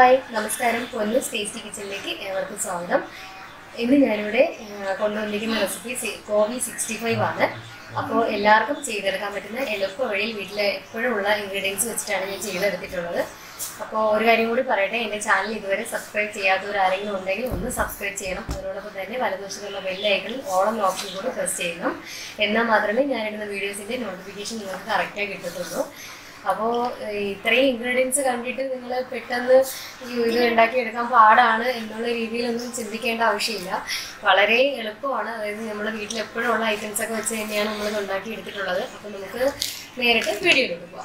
hi നമസ്കാരം പൊന്നു tasty കിച്ചണിലേക്ക് ഏവർക്കും സ്വാഗതം ഇന്ന് ഞാനിവിടെ ആ, കൊണ്ടുവന്നിരിക്കുന്ന റെസിപ്പി സി- കോവി സിക്സ്റ്റി ഫൈവ് ആണ് അപ്പോൾ എല്ലാവർക്കും ചെയ്തെടുക്കാൻ പറ്റുന്ന എളുപ്പ വഴിയിൽ വീട്ടിൽ എപ്പോഴും ഉള്ള ഇൻഗ്രീഡിയൻസ് വെച്ചിട്ടാണ് ഞാൻ ചെയ്തെടുത്തിട്ടുള്ളത് അപ്പോൾ ഒരു കാര്യം കൂടി പറയട്ടെ എൻ്റെ ചാനൽ ഇതുവരെ സബ്സ്ക്രൈബ് ചെയ്യാത്തവർ ആരെങ്കിലും ഉണ്ടെങ്കിൽ ഒന്ന് സബ്സ്ക്രൈബ് ചെയ്യണം അതിനോടൊപ്പം തന്നെ വലതുവശത്തുള്ള ബെല്ലൈക്കണിൽ ഓളം ഓപ്ഷൻ കൂടി പ്രസ് ചെയ്യണം എന്നാൽ മാത്രമേ ഞാനിടുന്ന വീഡിയോസിൻ്റെ നോട്ടിഫിക്കേഷൻ നിങ്ങൾക്ക് കറക്റ്റായി കിട്ടത്തുള്ളൂ അപ്പോൾ ഇത്രയും ഇൻഗ്രീഡിയൻസ് കണ്ടിട്ട് നിങ്ങൾ പെട്ടെന്ന് ഈ ഇത് ഉണ്ടാക്കിയെടുക്കാൻ പാടാണ് എന്നുള്ള രീതിയിലൊന്നും ചിന്തിക്കേണ്ട ആവശ്യമില്ല വളരെ എളുപ്പമാണ് അതായത് നമ്മുടെ വീട്ടിൽ എപ്പോഴും ഉള്ള ഐറ്റംസ് ഒക്കെ വെച്ച് തന്നെയാണ് നമ്മൾ ഉണ്ടാക്കി എടുത്തിട്ടുള്ളത് അപ്പോൾ നമുക്ക് നേരിട്ട് വീഡിയോയിലോട്ട് പോവാം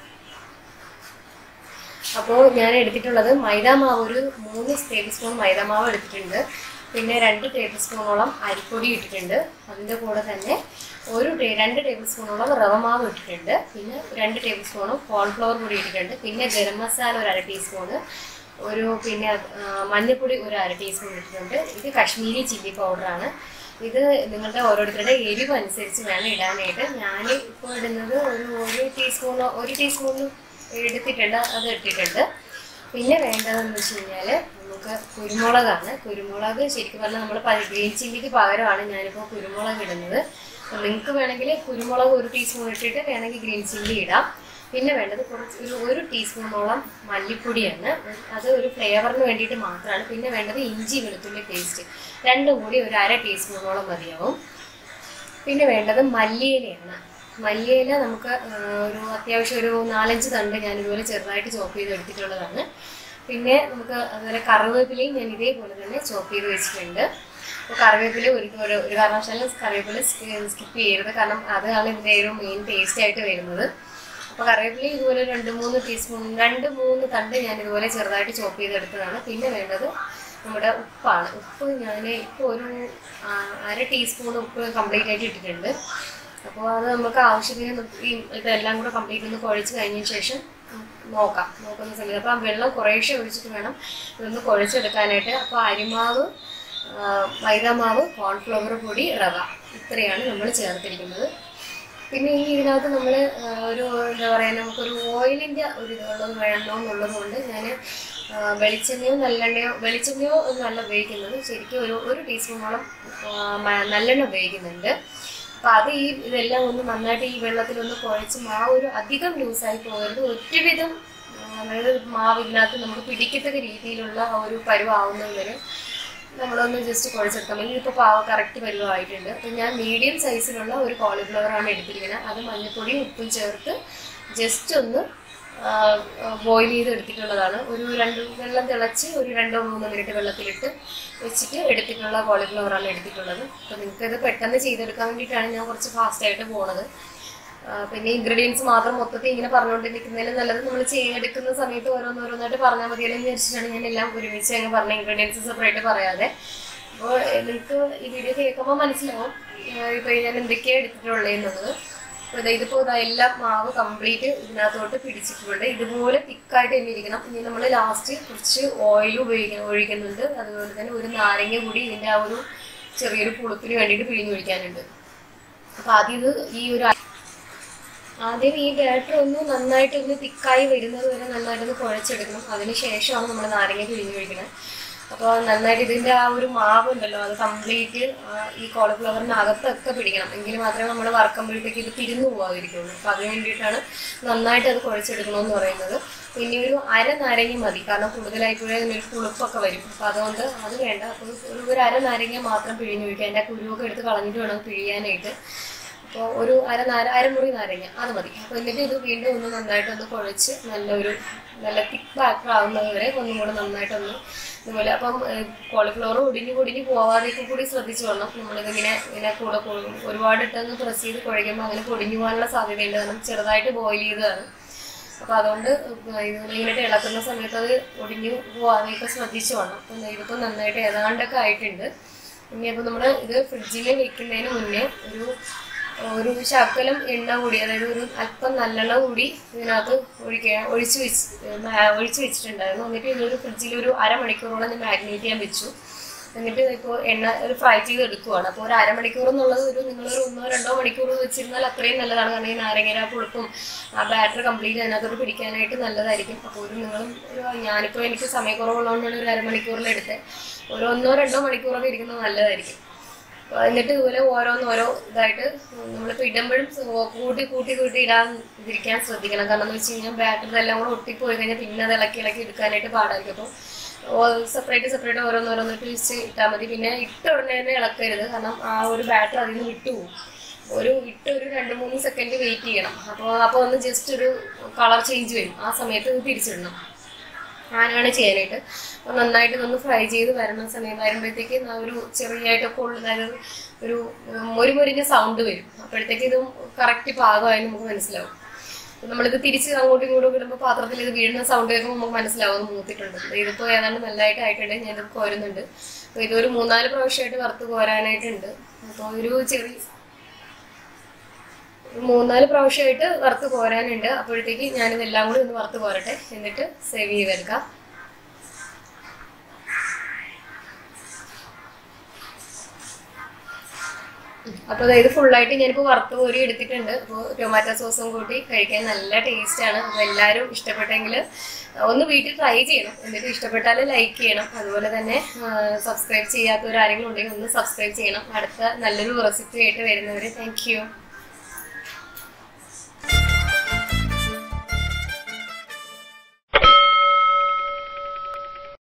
അപ്പോൾ ഞാൻ എടുത്തിട്ടുള്ളത് മൈദാമാവ് ഒരു മൂന്ന് ടേബിൾ സ്പൂൺ മൈദാമാവ് എടുത്തിട്ടുണ്ട് പിന്നെ രണ്ട് ടേബിൾ സ്പൂണോളം അരിപ്പൊടി ഇട്ടിട്ടുണ്ട് അതിൻ്റെ കൂടെ തന്നെ ഒരു ടേ രണ്ട് ടേബിൾ സ്പൂണോളം റവ മാവ് ഇട്ടിട്ടുണ്ട് പിന്നെ രണ്ട് ടേബിൾ സ്പൂണും കോൺഫ്ലവർ പൊടി ഇട്ടിട്ടുണ്ട് പിന്നെ ഗരം മസാല ഒരു അര ടീസ്പൂണ് ഒരു പിന്നെ ആ, മഞ്ഞൾപ്പൊടി ഒരു അര ടീസ്പൂൺ ഇട്ടിട്ടുണ്ട് ഇത് കശ്മീരി ചില്ലി പൗഡറാണ് ഇത് നിങ്ങളുടെ ഓരോരുത്തരുടെ എരിവ് അനുസരിച്ച് വേണം ഇടാനായിട്ട് ഞാൻ ഇപ്പോൾ ഇടുന്നത് ഒരു ഒരു ടീസ്പൂണോ ഒരു ടീസ്പൂൺ എടുത്തിട്ടുണ്ട് അത് ഇട്ടിട്ടുണ്ട് പിന്നെ വേണ്ടതെന്ന് വെച്ച് കഴിഞ്ഞാൽ നമുക്ക് കുരുമുളകാണ് കുരുമുളക് ശരിക്കും പറഞ്ഞാൽ നമ്മൾ ഗ്രീൻ ചില്ലിക്ക് പകരമാണ് ഞാനിപ്പോൾ കുരുമുളക് ഇടുന്നത് അപ്പോൾ നിങ്ങൾക്ക് വേണമെങ്കിൽ കുരുമുളക് ഒരു ടീസ്പൂൺ ഇട്ടിട്ട് വേണമെങ്കിൽ ഗ്രീൻ ചില്ലി ഇടാം പിന്നെ വേണ്ടത് കുറച്ച് ഒരു ഒരു ടീസ്പൂണോളം മല്ലിപ്പൊടിയാണ് അത് ഒരു ഫ്ലേവറിന് വേണ്ടിയിട്ട് മാത്രമാണ് പിന്നെ വേണ്ടത് ഇഞ്ചി വെളുത്തുള്ളി പേസ്റ്റ് രണ്ടും കൂടി ഒരു അര ടീസ്പൂണോളം മതിയാവും പിന്നെ വേണ്ടത് മല്ലിയിലയാണ് മല്ലിയില നമുക്ക് ആ, ഒരു അത്യാവശ്യം ഒരു നാലഞ്ച് തണ്ട് ഞാൻ ഇതുപോലെ ചെറുതായിട്ട് ചോപ്പ് ചെയ്ത് എടുത്തിട്ടുള്ളതാണ് പിന്നെ നമുക്ക് അതുപോലെ കറിവേപ്പിലയും ഞാൻ ഇതേപോലെ തന്നെ ചോപ്പ് ചെയ്ത് വെച്ചിട്ടുണ്ട് അപ്പോൾ കറിവേപ്പില ഒരു ഒരു ഒരു കാരണവശാലും കറിവേപ്പില സ്കിപ്പ് ചെയ്യരുത് കാരണം അതാണ് ഇതിൻ്റെ ഒരു മെയിൻ ടേസ്റ്റ് ആയിട്ട് വരുന്നത് അപ്പോൾ കറിവേപ്പില ഇതുപോലെ രണ്ട് മൂന്ന് ടീസ്പൂൺ രണ്ട് മൂന്ന് തണ്ട് ഞാൻ ഇതുപോലെ ചെറുതായിട്ട് ചോപ്പ് ചെയ്തെടുത്തതാണ് പിന്നെ വേണ്ടത് നമ്മുടെ ഉപ്പാണ് ഉപ്പ് ഞാൻ ഇപ്പോൾ ഒരു ആ, അര ടീസ്പൂൺ ഉപ്പ് കംപ്ലീറ്റ് ആയിട്ട് ഇട്ടിട്ടുണ്ട് അപ്പോൾ അത് നമുക്ക് ആവശ്യത്തിന് ന- ഈ ഇതെല്ലാം കൂടെ കംപ്ലീറ്റ് ഒന്ന് കുഴച്ച് കഴിഞ്ഞ ശേഷം ഉം, നോക്കാം നോക്കുന്ന സമയത്ത് അപ്പോൾ ആ വെള്ളം കുറേശ്ശെ ഒഴിച്ചിട്ട് വേണം ഇതൊന്ന് കുഴച്ചെടുക്കാനായിട്ട് അപ്പോൾ അരിമാവ് ആ, മൈദാമാവ് കോൺഫ്ലവർ പൊടി റവ ഇത്രയാണ് നമ്മൾ ചേർത്തിരിക്കുന്നത് പിന്നെ ഈ ഇതിനകത്ത് നമ്മൾ ഒരു എന്താ പറയുക നമുക്കൊരു ഓയിലിൻ്റെ ഒരു ഇതുള്ളത് വേണമെന്നുള്ളത് കൊണ്ട് ഞാൻ വെളിച്ചെണ്ണയോ നല്ലെണ്ണയോ വെളിച്ചെണ്ണയോ ഒന്നുമല്ല ഉപയോഗിക്കുന്നത് ശരിക്കും ഒരു ഒരു ടീസ്പൂണോളം ആ, മ- നല്ലെണ്ണ ഉപയോഗിക്കുന്നുണ്ട് അപ്പോൾ അത് ഈ ഇതെല്ലാം ഒന്ന് നന്നായിട്ട് ഈ വെള്ളത്തിലൊന്ന് കുഴച്ച് മാവ് ഒരു അധികം ലൂസായി പോകരുത് ഒറ്റവിധം ആ, അതായത് മാവ് ഇതിനകത്ത് നമുക്ക് പിടിക്കത്തക്ക രീതിയിലുള്ള ആ ഒരു പരുവാവുന്നത് വരെ നമ്മളൊന്ന് ജസ്റ്റ് കുഴച്ചെടുക്കാം ഇതിപ്പോൾ പാവ കറക്റ്റ് പരുവമായിട്ടുണ്ട് അപ്പം ഞാൻ മീഡിയം സൈസിലുള്ള ഒരു cauliflower ആണ് എടുത്തിരിക്കുന്നത് അത് മഞ്ഞൾപ്പൊടിയും ഉപ്പും ചേർത്ത് ജസ്റ്റ് ഒന്ന് ബോയിൽ ചെയ്ത് എടുത്തിട്ടുള്ളതാണ് ഒരു രണ്ട് വെള്ളം തിളച്ച് ഒരു രണ്ടോ മൂന്നോ മിനിറ്റ് വെള്ളത്തിലിട്ട് വെച്ചിട്ട് എടുത്തിട്ടുള്ള cauliflower ആണ് എടുത്തിട്ടുള്ളത് അപ്പോൾ നിങ്ങൾക്കത് പെട്ടെന്ന് ചെയ്തെടുക്കാൻ വേണ്ടിയിട്ടാണ് ഞാൻ കുറച്ച് ഫാസ്റ്റായിട്ട് പോണത് ആ, പിന്നെ ഇൻഗ്രീഡിയൻസ് മാത്രം മൊത്തത്തിൽ ഇങ്ങനെ പറഞ്ഞുകൊണ്ടിരിക്കുന്നതിൽ നല്ലത് നമ്മൾ ചെയ്തെടുക്കുന്ന സമയത്ത് ഓരോന്നോരോന്നായിട്ട് പറഞ്ഞാൽ മതിയല്ലോ എന്ന് വിചാരിച്ചിട്ടാണ് ഞാൻ എല്ലാം ഒരുമിച്ച് അങ്ങ് പറഞ്ഞ ഇൻഗ്രീഡിയൻസ് സെപ്പറേറ്റ് പറയാതെ അപ്പോൾ നിങ്ങൾക്ക് ഈ വീഡിയോ കേൾക്കുമ്പോൾ മനസ്സിലാവും ഇപ്പോൾ ഞാൻ എന്തൊക്കെയാണ് എടുത്തിട്ടുള്ളത് എന്നുള്ളത് അപ്പോൾ ഇതാ ഇതിപ്പോൾ ഇതാ എല്ലാം മാവ് കംപ്ലീറ്റ് ഇതിനകത്തോട്ട് പിടിച്ചിട്ടുണ്ട് ഇതുപോലെ തിക്കായിട്ട് തന്നെ ഇരിക്കണം ഇനി നമ്മൾ ലാസ്റ്റ് കുറച്ച് ഓയിൽ ഉപയോഗിക്കണം ഒഴിക്കുന്നുണ്ട് അതുപോലെ തന്നെ ഒരു നാരങ്ങ കൂടി ഇതിൻ്റെ ആ ഒരു ചെറിയൊരു പുളിപ്പിന് വേണ്ടിയിട്ട് പിഴിഞ്ഞൊഴിക്കാനുണ്ട് അപ്പോൾ ആദ്യം ഇത് ഈ ഒരു ആദ്യം ഈ ബാറ്റർ ഒന്ന് നന്നായിട്ട് ഒന്ന് തിക്കായി വരുന്നത് വരെ നന്നായിട്ടൊന്ന് കുഴച്ചെടുക്കണം അതിന് ശേഷമാണ് നമ്മൾ നാരങ്ങ പിഴിഞ്ഞൊഴിക്കുന്നത് അപ്പോൾ നന്നായിട്ട് ഇതിൻ്റെ ആ ഒരു മാവ് ഉണ്ടല്ലോ അത് കംപ്ലീറ്റ് ഈ കോളിഫ്ലവറിന് അകത്തൊക്കെ പിടിക്കണം എങ്കിൽ മാത്രമേ നമ്മൾ വറക്കുമ്പോഴത്തേക്ക് ഇത് തിരിഞ്ഞു പോകാതിരിക്കുള്ളൂ അപ്പോൾ അതിന് വേണ്ടിയിട്ടാണ് നന്നായിട്ട് അത് കുഴച്ചെടുക്കണമെന്ന് പറയുന്നത് പിന്നെ ഒരു അര നാരങ്ങ മതി കാരണം കൂടുതലായിപ്പോഴേ അതിനൊരു പുളിപ്പൊക്കെ വരും അപ്പോൾ അതുകൊണ്ട് അത് വേണ്ട അപ്പോൾ ഒരു ഒരു അര നാരങ്ങ മാത്രം പിഴിഞ്ഞൊഴിക്കുക അതിൻ്റെ ആ കുരുവൊക്കെ എടുത്ത് കളഞ്ഞിട്ട് വേണം പിഴിയാനായിട്ട് അപ്പോൾ ഒരു അര നാര അരമുറി നാരങ്ങ അത് മതി അപ്പോൾ എന്നിട്ട് ഇത് വീണ്ടും ഒന്ന് നന്നായിട്ട് ഒന്ന് കുഴച്ച് നല്ലൊരു നല്ല തിക്ക് ബാറ്റർ ആവുന്നത് വരെ ഒന്നും കൂടെ നന്നായിട്ടൊന്ന് ഇതുപോലെ അപ്പം കോളിഫ്ലവർ ഒടിഞ്ഞു പൊടിഞ്ഞു പോവാതെയൊക്കെ കൂടി ശ്രദ്ധിച്ചു വേണം നമ്മളിതിങ്ങനെ ഇങ്ങനെ കൂടെ കൊ- ഒരുപാട് ഇട്ടൊന്ന് പ്രസ് ചെയ്ത് കുഴയ്ക്കുമ്പോൾ അങ്ങനെ പൊടിഞ്ഞു പോകാനുള്ള സാധ്യതയുണ്ട് കാരണം ചെറുതായിട്ട് ബോയിൽ ചെയ്തതാണ് അപ്പോൾ അതുകൊണ്ട് ഇത് ഇങ്ങനെ ഇളക്കുന്ന സമയത്ത് അത് ഒടിഞ്ഞു പോവാതെയൊക്കെ ശ്രദ്ധിച്ചു വേണം അപ്പം ഇതിപ്പോൾ നന്നായിട്ട് ഏതാണ്ടൊക്കെ ആയിട്ടുണ്ട് ഇനി അപ്പോൾ നമ്മൾ ഇത് ഫ്രിഡ്ജിൽ വെക്കുന്നതിന് മുന്നേ ഒരു ഒരു ശകലം എണ്ണ കൂടി അതായത് ഒരു അല്പം നല്ലെണ്ണ കൂടി ഇതിനകത്ത് ഒഴിക്കുക ഒഴിച്ച് വെച്ച് മാ- ഒഴിച്ച് വെച്ചിട്ടുണ്ടായിരുന്നു എന്നിട്ട് ഇതൊരു ഫ്രിഡ്ജിൽ ഒരു അരമണിക്കൂറോളം ഞാൻ മാഗ്നേറ്റ് ചെയ്യാൻ വെച്ചു എന്നിട്ട് ഇപ്പോൾ എണ്ണ ഒരു ഫ്രൈ ചെയ്ത് എടുക്കുവാണ് അപ്പോൾ ഒരു അരമണിക്കൂർ എന്നുള്ളത് ഒരു നിങ്ങളൊരു ഒന്നോ രണ്ടോ മണിക്കൂർ വെച്ചിരുന്നാൽ അത്രയും നല്ലതാണ് കാരണം ഈ നാരങ്ങര പുളിപ്പും ആ ബാറ്റർ കംപ്ലീറ്റ് അതിനകത്തോട്ട് പിടിക്കാനായിട്ട് നല്ലതായിരിക്കും അപ്പോൾ ഒരു നിങ്ങളും ഒരു ഞാനിപ്പോൾ എനിക്ക് സമയക്കുറവുള്ളതുകൊണ്ടാണ് ഒരു അരമണിക്കൂറിൽ എടുത്തത് ഒരു ഒന്നോ രണ്ടോ മണിക്കൂറൊക്കെ ഇരിക്കുന്നത് നല്ലതായിരിക്കും അപ്പൊ എന്നിട്ട് ഇതുപോലെ ഓരോന്ന് ഓരോ ഇതായിട്ട് നമ്മളിപ്പോൾ ഇടുമ്പോഴും കൂട്ടി കൂട്ടി കൂട്ടി ഇടാൻ ഇരിക്കാൻ ശ്രദ്ധിക്കണം കാരണം എന്ന് വെച്ച് കഴിഞ്ഞാൽ ബാറ്ററി എല്ലാം കൂടെ ഒട്ടിപ്പോയി കഴിഞ്ഞാൽ പിന്നെ അത് ഇളക്കി ഇളക്കി എടുക്കാനായിട്ട് പാടായിരിക്കും അപ്പോൾ സെപ്പറേറ്റ് സെപ്പറേറ്റ് ഓരോന്ന് ഓരോന്നിട്ട് വെച്ച് ഇട്ടാൽ മതി പിന്നെ ഇട്ട ഉടനെ തന്നെ ഇളക്കരുത് കാരണം ആ ഒരു ബാറ്റർ അതിൽ നിന്ന് വിട്ടുപോകും ഒരു ഇട്ട് ഒരു രണ്ട് മൂന്ന് സെക്കൻഡ് വെയിറ്റ് ചെയ്യണം അപ്പോൾ അപ്പോൾ ഒന്ന് ജസ്റ്റ് ഒരു കളർ ചേഞ്ച് വരും ആ സമയത്ത് ഇത് തിരിച്ചിടണം അങ്ങനെയാണ് ചെയ്യാനായിട്ട് അപ്പോൾ നന്നായിട്ട് ഇതൊന്ന് ഫ്രൈ ചെയ്ത് വരണ സമയം വരുമ്പോഴത്തേക്ക് ആ ഒരു ചെറിയായിട്ടൊക്കെ ഉള്ള അതായത് ഒരു മൊരിമൊരിഞ്ഞ സൗണ്ട് വരും അപ്പോഴത്തേക്ക് ഇതും കറക്റ്റ് പാകമായി നമുക്ക് മനസ്സിലാവും അപ്പോൾ നമ്മളിത് തിരിച്ച് അങ്ങോട്ടും ഇങ്ങോട്ടും ഇടുമ്പോൾ പാത്രത്തിൽ ഇത് വീഴുന്ന സൗണ്ട് കേൾക്കുമ്പോൾ നമുക്ക് മനസ്സിലാവും ഇത് മൂത്തിട്ടുണ്ട് അപ്പോൾ ഇതിപ്പോൾ ഏതാണ്ട് നല്ലതായിട്ട് ആയിട്ടുണ്ട് ഞാനിത് കോരുന്നുണ്ട് അപ്പോൾ ഇതൊരു മൂന്നാല് പ്രാവശ്യമായിട്ട് വറുത്ത് കോരാനായിട്ടുണ്ട് അപ്പോൾ ഒരു ചെറിയ ഒരു മൂന്നാല് പ്രാവശ്യമായിട്ട് വറുത്ത് കോരാനുണ്ട് അപ്പോഴത്തേക്ക് ഞാനിതെല്ലാം കൂടി ഒന്ന് വറുത്ത് കോരട്ടെ എന്നിട്ട് സേവ് ചെയ്തെടുക്കാം അപ്പോൾ അതായത് ഫുള്ളായിട്ട് ഞാനിപ്പോൾ വറുത്ത് കോരി എടുത്തിട്ടുണ്ട് അപ്പോൾ ടൊമാറ്റോ സോസും കൂട്ടി കഴിക്കാൻ നല്ല ടേസ്റ്റാണ് അപ്പോൾ എല്ലാവരും ഇഷ്ടപ്പെട്ടെങ്കിൽ ഒന്ന് വീട്ടിൽ ട്രൈ ചെയ്യണം എന്നിട്ട് ഇഷ്ടപ്പെട്ടാൽ ലൈക്ക് ചെയ്യണം അതുപോലെ തന്നെ സബ്സ്ക്രൈബ് ചെയ്യാത്തവർ ആരെങ്കിലും ഉണ്ടെങ്കിൽ ഒന്ന് സബ്സ്ക്രൈബ് ചെയ്യണം അടുത്ത നല്ലൊരു റെസിപ്പി ആയിട്ട് വരുന്നവരെ താങ്ക് യു